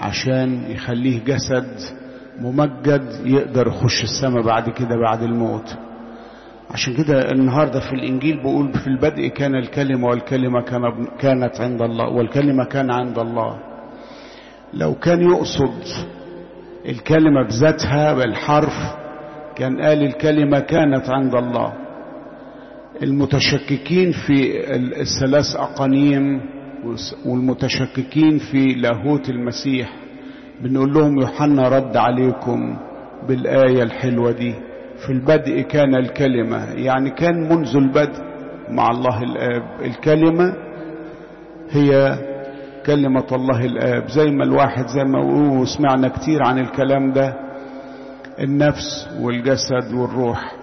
عشان يخليه جسد ممجد يقدر يخش السماء بعد كده بعد الموت عشان كده النهارده في الانجيل بيقول في البدء كان الكلمه والكلمه كان كانت عند الله والكلمه كان عند الله لو كان يقصد الكلمه بذاتها بالحرف كان قال الكلمه كانت عند الله المتشككين في الثلاث اقانيم والمتشككين في لاهوت المسيح بنقول لهم يوحنا رد عليكم بالايه الحلوه دي في البدء كان الكلمة يعني كان منذ البدء مع الله الآب الكلمة هي كلمة الله الآب زي ما الواحد زي ما وسمعنا كتير عن الكلام ده النفس والجسد والروح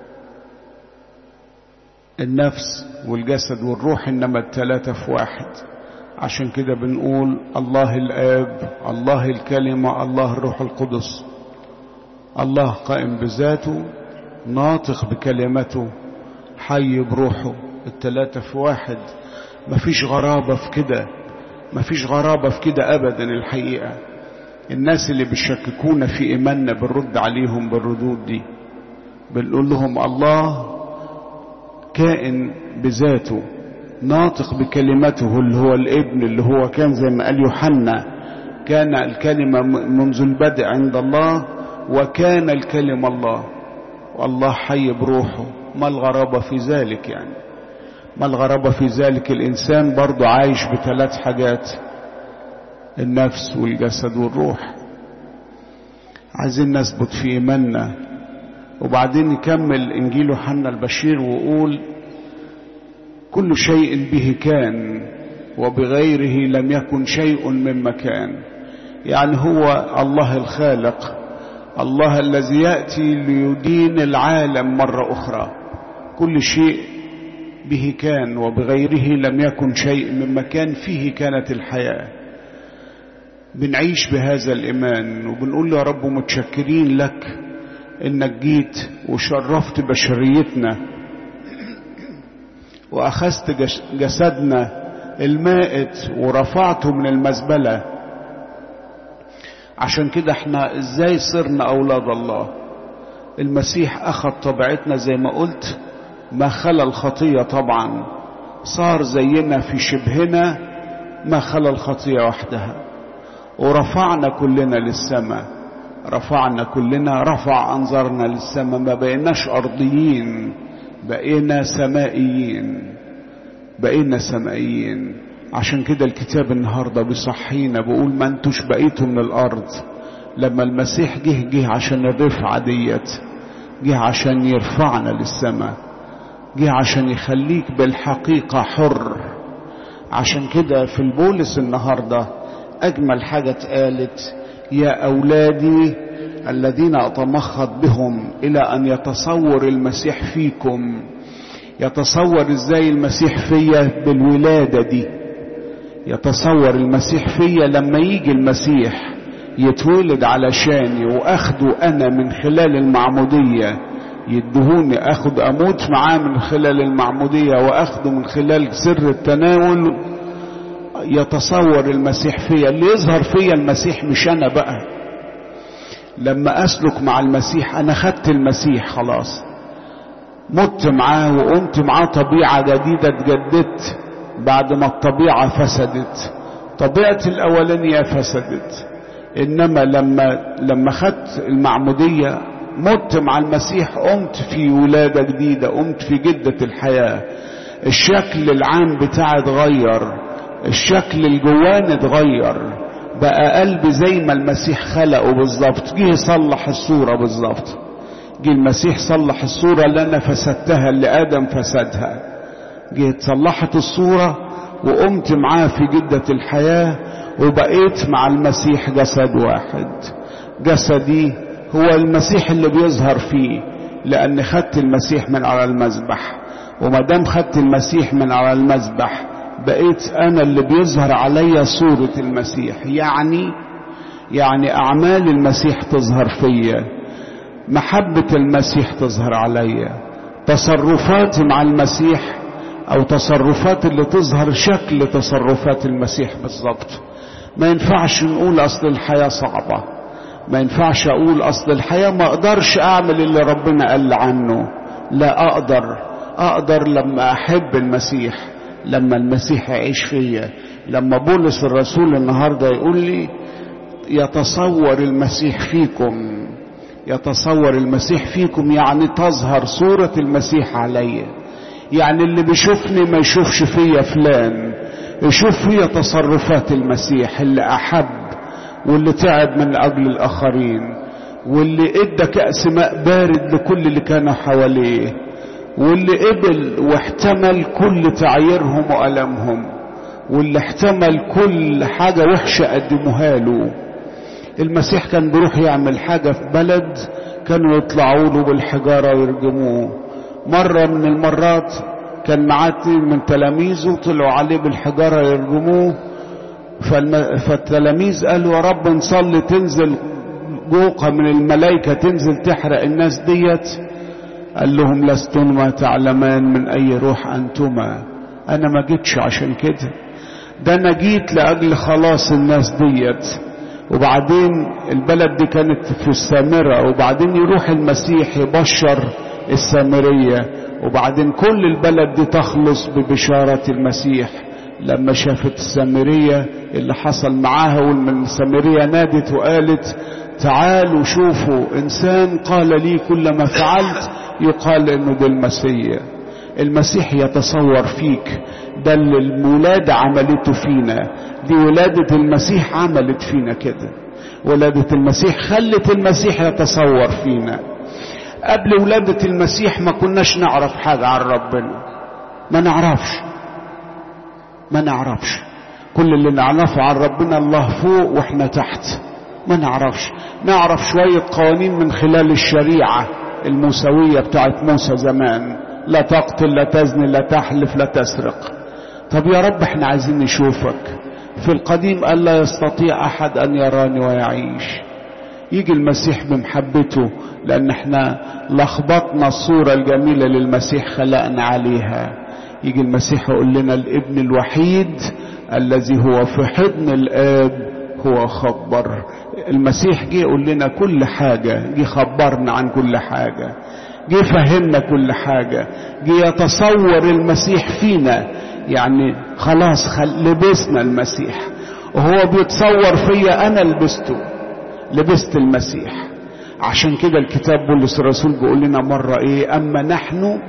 النفس والجسد والروح إنما الثلاثة في واحد عشان كده بنقول الله الآب الله الكلمة الله الروح القدس الله قائم بذاته ناطق بكلمته حي بروحه التلاتة في واحد مفيش غرابة في كده مفيش غرابة في كده أبدا الحقيقة الناس اللي بيشككونا في إيماننا بنرد عليهم بالردود دي بنقول لهم الله كائن بذاته ناطق بكلمته اللي هو الابن اللي هو كان زي ما قال يوحنا كان الكلمة منذ البدء عند الله وكان الكلمة الله والله حي بروحه ما الغرابة في ذلك يعني ما الغرابة في ذلك الإنسان برضو عايش بثلاث حاجات النفس والجسد والروح عايزين نثبت في إيماننا وبعدين نكمل إنجيل يوحنا البشير ويقول كل شيء به كان وبغيره لم يكن شيء من مكان يعني هو الله الخالق الله الذي يأتي ليدين العالم مرة أخرى كل شيء به كان وبغيره لم يكن شيء من مكان فيه كانت الحياة بنعيش بهذا الإيمان وبنقول يا رب متشكرين لك إنك جيت وشرفت بشريتنا وأخذت جسدنا المائت ورفعته من المزبله عشان كده احنا ازاي صرنا اولاد الله المسيح اخذ طبيعتنا زي ما قلت ما خلى الخطية طبعا صار زينا في شبهنا ما خلى الخطية وحدها ورفعنا كلنا للسماء رفعنا كلنا رفع انظارنا للسماء ما بقيناش ارضيين بقينا سمائيين بقينا سمائيين عشان كده الكتاب النهاردة بيصحينا بيقول ما انتوش بقيتوا من الأرض لما المسيح جه جه عشان الرفعة ديت جه عشان يرفعنا للسماء جه عشان يخليك بالحقيقة حر عشان كده في البولس النهاردة أجمل حاجة اتقالت يا أولادي الذين أتمخض بهم إلى أن يتصور المسيح فيكم يتصور ازاي المسيح فيا بالولادة دي يتصور المسيح فيا لما يجي المسيح يتولد علشاني واخده انا من خلال المعمودية يدهوني اخد اموت معاه من خلال المعمودية واخده من خلال سر التناول يتصور المسيح فيا اللي يظهر فيا المسيح مش انا بقى لما اسلك مع المسيح انا خدت المسيح خلاص مت معاه وقمت معاه طبيعة جديدة اتجددت بعد ما الطبيعة فسدت طبيعتي الأولانية فسدت إنما لما لما خدت المعمودية مت مع المسيح قمت في ولادة جديدة قمت في جدة الحياة الشكل العام بتاعي اتغير الشكل الجواني اتغير بقى قلبي زي ما المسيح خلقه بالظبط جه يصلح الصورة بالظبط جه المسيح صلح الصورة اللي أنا فسدتها اللي آدم فسدها جيت صلحت الصورة وقمت معاه في جدة الحياة وبقيت مع المسيح جسد واحد جسدي هو المسيح اللي بيظهر فيه لأن خدت المسيح من على المذبح وما دام خدت المسيح من على المذبح بقيت أنا اللي بيظهر عليا صورة المسيح يعني يعني أعمال المسيح تظهر فيا محبة المسيح تظهر عليا تصرفاتي مع المسيح او تصرفات اللي تظهر شكل تصرفات المسيح بالظبط ما ينفعش نقول اصل الحياة صعبة ما ينفعش اقول اصل الحياة ما اقدرش اعمل اللي ربنا قال عنه لا اقدر اقدر لما احب المسيح لما المسيح يعيش فيا لما بولس الرسول النهاردة يقول لي يتصور المسيح فيكم يتصور المسيح فيكم يعني تظهر صورة المسيح عليا يعني اللي بيشوفني ما يشوفش فيا فلان يشوف فيا تصرفات المسيح اللي أحب واللي تعب من أجل الآخرين واللي ادى كأس ماء بارد لكل اللي كانوا حواليه واللي قبل واحتمل كل تعييرهم وألمهم واللي احتمل كل حاجة وحشة قدموها له المسيح كان بيروح يعمل حاجة في بلد كانوا يطلعوا له بالحجارة ويرجموه مرة من المرات كان معاه من تلاميذه طلعوا عليه بالحجارة يرجموه فالتلاميذ قالوا يا رب نصلي تنزل جوقة من الملائكة تنزل تحرق الناس ديت قال لهم لستما تعلمان من أي روح أنتما أنا ما جيتش عشان كده ده أنا جيت لأجل خلاص الناس ديت وبعدين البلد دي كانت في السامرة وبعدين يروح المسيح يبشر السامرية وبعدين كل البلد دي تخلص ببشارة المسيح لما شافت السامرية اللي حصل معاها والمن السامرية نادت وقالت تعالوا شوفوا إنسان قال لي كل ما فعلت يقال إنه ده المسيح المسيح يتصور فيك ده اللي الولادة عملته فينا دي ولادة المسيح عملت فينا كده ولادة المسيح خلت المسيح يتصور فينا قبل ولادة المسيح ما كناش نعرف حاجة عن ربنا ما نعرفش ما نعرفش كل اللي نعرفه عن ربنا الله فوق واحنا تحت ما نعرفش نعرف شوية قوانين من خلال الشريعة الموسوية بتاعت موسى زمان لا تقتل لا تزني لا تحلف لا تسرق طب يا رب احنا عايزين نشوفك في القديم قال لا يستطيع احد ان يراني ويعيش يجي المسيح بمحبته لان احنا لخبطنا الصورة الجميلة للمسيح خلقنا عليها يجي المسيح يقول لنا الابن الوحيد الذي هو في حضن الاب هو خبر المسيح جه يقول لنا كل حاجة جه خبرنا عن كل حاجة جه فهمنا كل حاجة جه يتصور المسيح فينا يعني خلاص خل... لبسنا المسيح وهو بيتصور فيا انا لبسته لبست المسيح عشان كده الكتاب بولس الرسول بيقول لنا مرة ايه اما نحن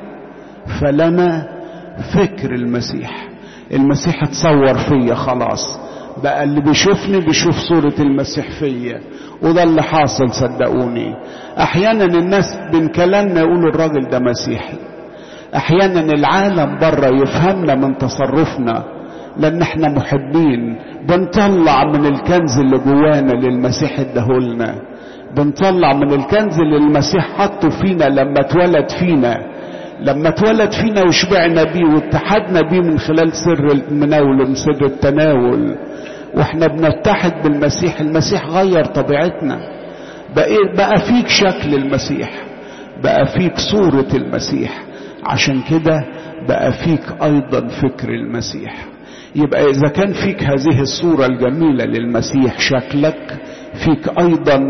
فلنا فكر المسيح المسيح اتصور فيا خلاص بقى اللي بيشوفني بيشوف صورة المسيح فيا وده اللي حاصل صدقوني احيانا الناس بين كلامنا يقولوا الراجل ده مسيحي احيانا العالم بره يفهمنا من تصرفنا لان احنا محبين بنطلع من الكنز اللي جوانا للمسيح اداهولنا بنطلع من الكنز اللي المسيح حطه فينا لما اتولد فينا لما اتولد فينا وشبعنا بيه واتحدنا بيه من خلال سر المناول من سر التناول واحنا بنتحد بالمسيح المسيح غير طبيعتنا بقى, بقى فيك شكل المسيح بقى فيك صورة المسيح عشان كده بقى فيك ايضا فكر المسيح يبقى اذا كان فيك هذه الصورة الجميلة للمسيح شكلك فيك ايضا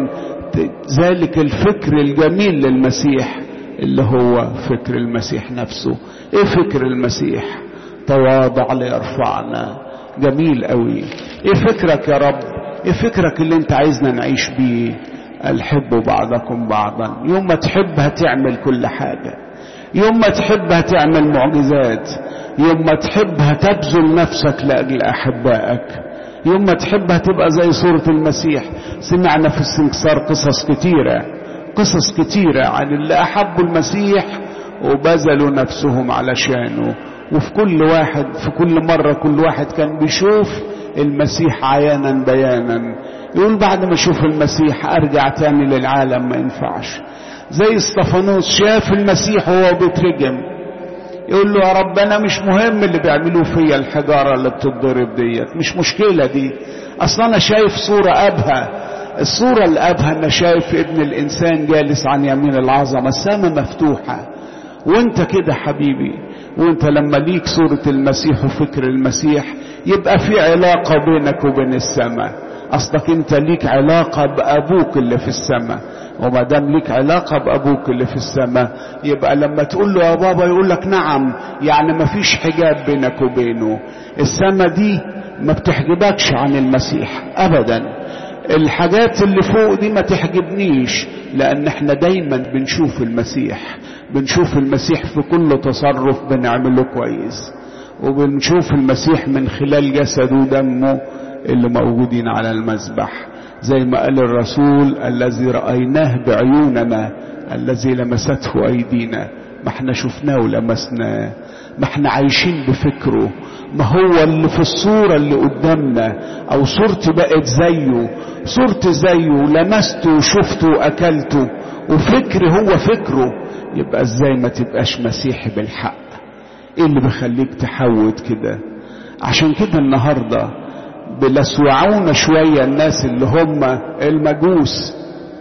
ذلك الفكر الجميل للمسيح اللي هو فكر المسيح نفسه ايه فكر المسيح تواضع ليرفعنا جميل قوي ايه فكرك يا رب ايه فكرك اللي انت عايزنا نعيش بيه الحبوا بعضكم بعضا يوم ما تحب هتعمل كل حاجة يوم ما تحب هتعمل معجزات يوم ما تحب هتبذل نفسك لأجل أحبائك يوم ما تحب هتبقى زي صورة المسيح سمعنا في السنكسار قصص كتيرة قصص كتيرة عن اللي أحبوا المسيح وبذلوا نفسهم علشانه وفي كل واحد في كل مرة كل واحد كان بيشوف المسيح عيانا بيانا يقول بعد ما اشوف المسيح ارجع تاني للعالم ما ينفعش زي استفانوس شاف المسيح وهو بيترجم يقول له يا رب انا مش مهم اللي بيعملوه فيا الحجارة اللي بتتضرب ديت مش مشكلة دي اصلا انا شايف صورة ابهى الصورة الابهى انا شايف ابن الانسان جالس عن يمين العظمة السماء مفتوحة وانت كده حبيبي وانت لما ليك صورة المسيح وفكر المسيح يبقى في علاقة بينك وبين السماء اصلك انت ليك علاقة بابوك اللي في السماء وما دام ليك علاقة بابوك اللي في السماء يبقى لما تقول له يا بابا يقول لك نعم يعني ما فيش حجاب بينك وبينه السماء دي ما بتحجبكش عن المسيح ابدا الحاجات اللي فوق دي ما تحجبنيش لان احنا دايما بنشوف المسيح بنشوف المسيح في كل تصرف بنعمله كويس وبنشوف المسيح من خلال جسده ودمه اللي موجودين على المذبح زي ما قال الرسول الذي رأيناه بعيوننا الذي لمسته أيدينا ما احنا شفناه ولمسناه ما احنا عايشين بفكره ما هو اللي في الصورة اللي قدامنا او صورتي بقت زيه صورتي زيه لمسته وشفته واكلته وفكري هو فكره يبقى ازاي ما تبقاش مسيحي بالحق ايه اللي بيخليك تحود كده عشان كده النهارده بلسوعونا شوية الناس اللي هم المجوس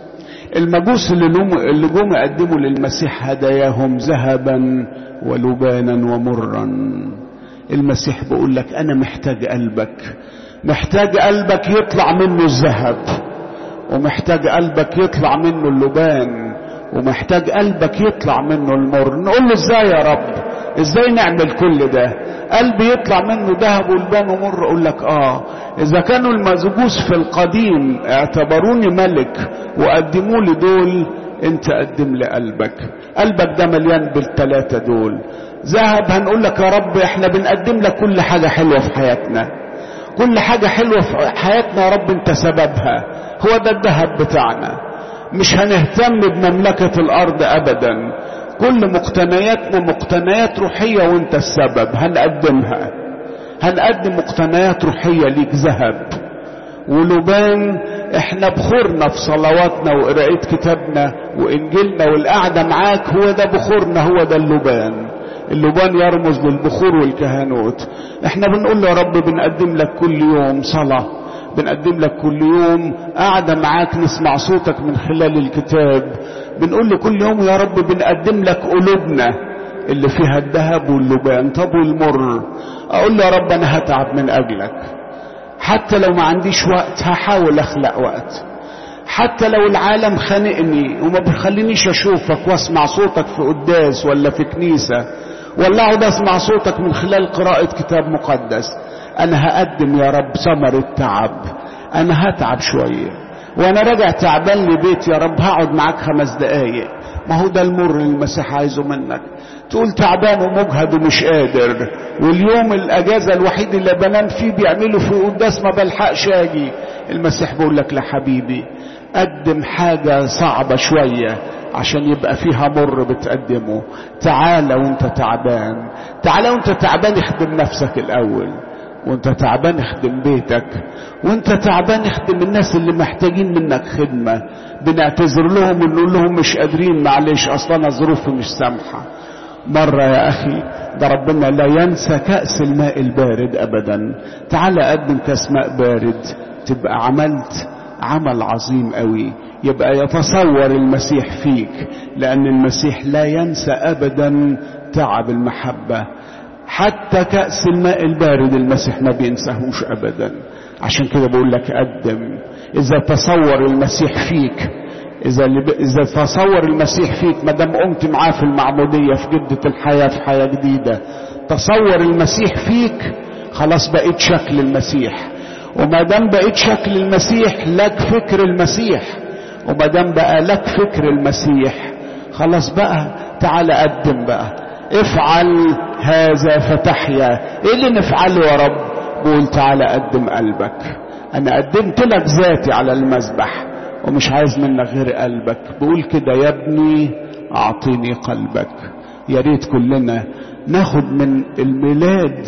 المجوس اللي, اللي جم قدموا للمسيح هداياهم ذهبا ولبانا ومرا المسيح بيقول لك انا محتاج قلبك محتاج قلبك يطلع منه الذهب ومحتاج قلبك يطلع منه اللبان ومحتاج قلبك يطلع منه المر نقول له ازاي يا رب ازاي نعمل كل ده قلبي يطلع منه ذهب ولبان ومر اقول لك اه اذا كانوا المزجوس في القديم اعتبروني ملك وقدموا لي دول انت قدم لي قلبك قلبك ده مليان بالثلاثه دول ذهب هنقول لك يا رب احنا بنقدم لك كل حاجه حلوه في حياتنا كل حاجه حلوه في حياتنا يا رب انت سببها هو ده الذهب بتاعنا مش هنهتم بمملكه الارض ابدا كل مقتنياتنا مقتنيات روحية وانت السبب هنقدمها هنقدم مقتنيات روحية ليك ذهب ولبان احنا بخورنا في صلواتنا وقراءة كتابنا وانجيلنا والقعدة معاك هو ده بخورنا هو ده اللبان اللبان يرمز للبخور والكهنوت احنا بنقول له يا رب بنقدم لك كل يوم صلاة بنقدم لك كل يوم قاعدة معاك نسمع صوتك من خلال الكتاب بنقول له كل يوم يا رب بنقدم لك قلوبنا اللي فيها الذهب واللبان طب والمر اقول له يا رب انا هتعب من اجلك حتى لو ما عنديش وقت هحاول اخلق وقت حتى لو العالم خانقني وما بيخلينيش اشوفك واسمع صوتك في قداس ولا في كنيسه ولا اقعد اسمع صوتك من خلال قراءه كتاب مقدس انا هقدم يا رب ثمر التعب انا هتعب شويه وانا راجع تعبان لبيت يا رب هقعد معاك خمس دقايق ما هو ده المر اللي المسيح عايزه منك تقول تعبان ومجهد ومش قادر واليوم الاجازه الوحيد اللي بنام فيه بيعملوا في قداس ما بلحقش اجي المسيح بيقول لك لا حبيبي قدم حاجه صعبه شويه عشان يبقى فيها مر بتقدمه تعالى وانت تعبان تعالى وانت تعبان اخدم نفسك الاول وانت تعبان اخدم بيتك وانت تعبان اخدم الناس اللي محتاجين منك خدمة بنعتذر لهم ونقول لهم مش قادرين معلش اصلا ظروفي مش سامحة مرة يا اخي ده ربنا لا ينسى كأس الماء البارد ابدا تعال قدم كأس ماء بارد تبقى عملت عمل عظيم قوي يبقى يتصور المسيح فيك لان المسيح لا ينسى ابدا تعب المحبه حتى كأس الماء البارد المسيح ما بينساهوش أبدا عشان كده بقول لك قدم إذا تصور المسيح فيك إذا إذا تصور المسيح فيك ما دام قمت معاه في المعمودية في جدة الحياة في حياة جديدة تصور المسيح فيك خلاص بقيت شكل المسيح وما دام بقيت شكل المسيح لك فكر المسيح وما دام بقى لك فكر المسيح خلاص بقى تعال قدم بقى افعل هذا فتحيا ايه اللي نفعله يا رب قول تعالى قدم قلبك انا قدمت لك ذاتي على المذبح ومش عايز منك غير قلبك بقول كده يا ابني اعطيني قلبك يا ريت كلنا ناخد من الميلاد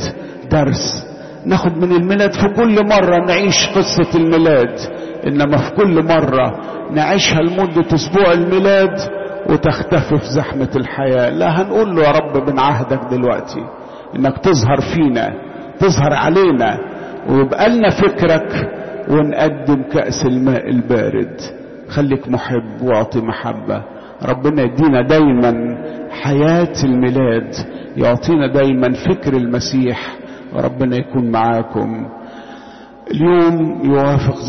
درس ناخد من الميلاد في كل مرة نعيش قصة الميلاد انما في كل مرة نعيشها لمدة اسبوع الميلاد وتختفي في زحمة الحياة لا هنقول له يا رب بنعهدك دلوقتي انك تظهر فينا تظهر علينا ويبقى لنا فكرك ونقدم كأس الماء البارد خليك محب واعطي محبة ربنا يدينا دايما حياة الميلاد يعطينا دايما فكر المسيح وربنا يكون معاكم اليوم يوافق